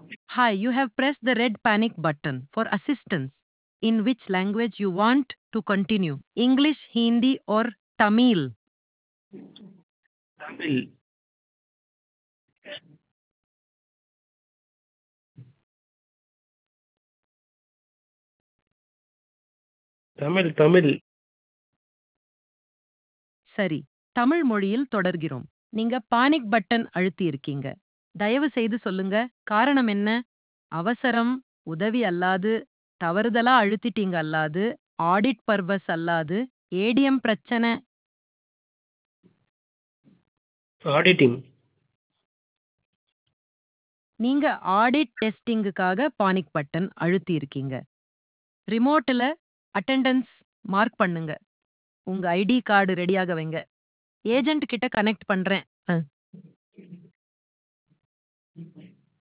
Hi, you have pressed the red panic button for assistance. In which language you want to continue? English, Hindi, or Tamil? Tamil Tamil Tamil சரி தமிழ் மொழியில் தொடர்கிறோம் நீங்க panic button அழுத்தி இருக்கீங்க தயவு செய்து சொல்லுங்க காரணம் என்ன அவசரம் உதவி அல்லாது தவறுதலா அழுத்திட்டீங்க அல்லாது ஆடிட் பர்பஸ் அல்லாது ஏடிஎம் பிரச்சனை ஆடிட்டிங் நீங்க ஆடிட் டெஸ்டிங்குக்காக பானிக் பட்டன் அழுத்தி இருக்கீங்க ரிமோட்டில் அட்டெண்டன்ஸ் மார்க் பண்ணுங்க உங்க ஐடி கார்டு ரெடியாக வைங்க ஏஜென்ட் கிட்ட கனெக்ட் பண்றேன் அ.